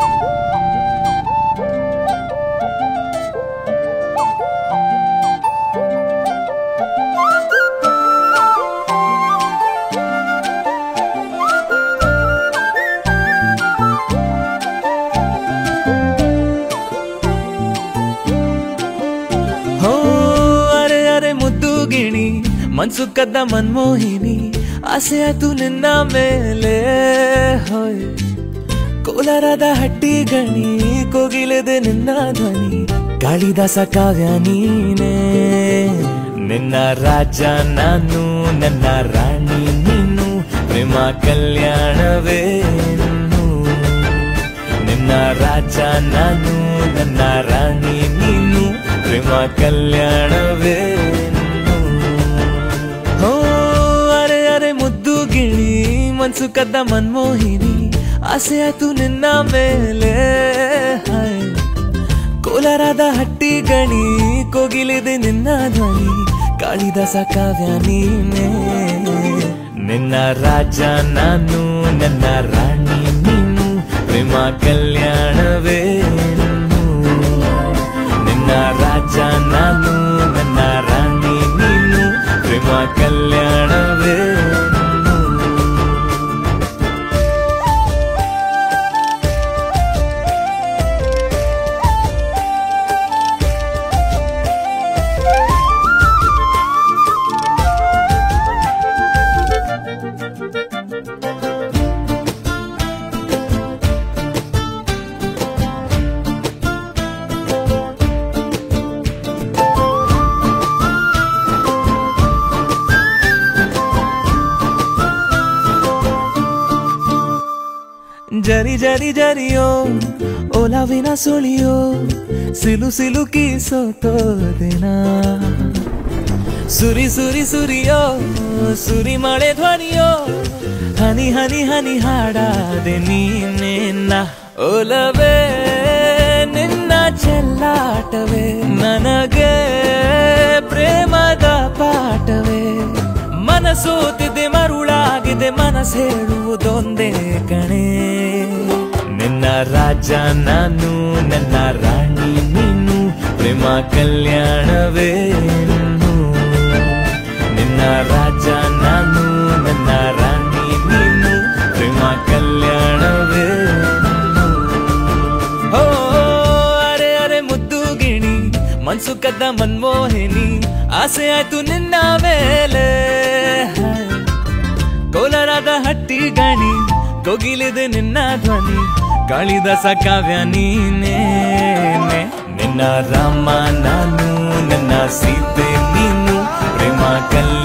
ಹೋ ಅರೆ ಅರೆ ಮುದ್ದು ಗಿಣಿ ಮನ್ಸು ಕದ್ದ ಮನ್ಮೋಹಿನಿ ಆಸೆ ಆತು ನಿನ್ನ ಮೇಲೆ ಹೋಯ್ ಕೋಲಾರದ ಹಟ್ಟಿ ಗಣಿ ಕೋಗಿಲೆದೆ ನಿನ್ನ ಧ್ವನಿ ಕಾಳಿದಾಸ ಕಾವ್ಯ ನೀನೇ ನಿನ್ನ ರಾಜ ನಾನು ನನ್ನ ರಾಣಿ ನೀನು ಪ್ರೇಮ ಕಲ್ಯಾಣವೇನು ನಿನ್ನ ರಾಜ ನಾನು ನನ್ನ ರಾಣಿ ನೀನು ಪ್ರೇಮ ಕಲ್ಯಾಣವೇನು ಹೋ ಅರೆ ಅರೆ ಮುದ್ದು ಗಿಳಿ ಮನ್ಸು ಕದ್ದ ಮನ್ಮೋಹಿನಿ ಆಸೆ ಆತು ನಿನ್ನ ಮೇಲೆ ಹಾಯ್. ಕೋಲಾರದ ಹಟ್ಟಿ ಗಣಿ ಕೋಗಿಲಿದೆ ನಿನ್ನ ಧ್ವನಿ ಕಾಳಿದಾಸ ಕಾವ್ಯ ನೀನೇ ನಿನ್ನ ರಾಜ ನಾನು ನನ್ನ ರಾಣಿ ನೀನು ಪ್ರೇಮ ಕಲ್ಯಾಣವೇನು ನಿನ್ನ ರಾಜ ನಾನು ನನ್ನ ರಾಣಿ ನೀನು ಪ್ರೇಮ ಕಲ್ಯಾಣವೇನು ಜರಿ ಜರಿ ಜರಿಯೋ ಒಲವಿನ ಸುಳಿಯೋ ಸಿಲು ಸಿಲುಕಿ ಸೋತೋದಿನ ಸುರಿ ಸುರಿ ಸುರಿಯೋ ಸುರಿ ಮಳೆ ಧ್ವನಿಯೋ ಹನಿ ಹನಿ ಹನಿ ಹಾಡಾದೆ ನೀನೆನ್ನ ಒಲವೇ ನಿನ್ನ ಚೆಲ್ಲಾಟವೇ ನನಗೆ ಪ್ರೇಮದ ಪಾಠವೇ ಮನಸೋತಿದೆ ಮರುಳಾಗಿದೆ ಮನಸ್ಸು ಹೇಳುವುದೊಂದೇ ಕಣೆ ನಿನ್ನ ರಾಜ ನಾನು ನನ್ನ ರಾಣಿ ನೀನು ಪ್ರೇಮ ಕಲ್ಯಾಣವೇನು ನಿನ್ನ ರಾಜ ನಾನು ನನ್ನ ರಾಣಿ ನೀನು ಪ್ರೇಮ ಕಲ್ಯಾಣವೇನು ಓ ಅರೆ ಅರೆ ಮುದ್ದು ಗಿಣಿ ಮನ್ಸು ಕದ್ದ ಮನ್ಮೋಹಿನಿ ಆಸೆ ಆಯ್ತು ನಿನ್ನ ಮೇಲೆ ಕೋಲಾರದ ಹಟ್ಟಿ ಗಣಿ ಕೋಗಿಲಿದೆ ನಿನ್ನ ಧ್ವನಿ ಕಾಳಿದಾಸ ಕಾವ್ಯ ನೀನೇ ನಿನ್ನ ರಾಮ ನಾನು ನನ್ನ ಸೀತೆ ನೀನು ಪ್ರೇಮ ಕಲ್ಯಾಣ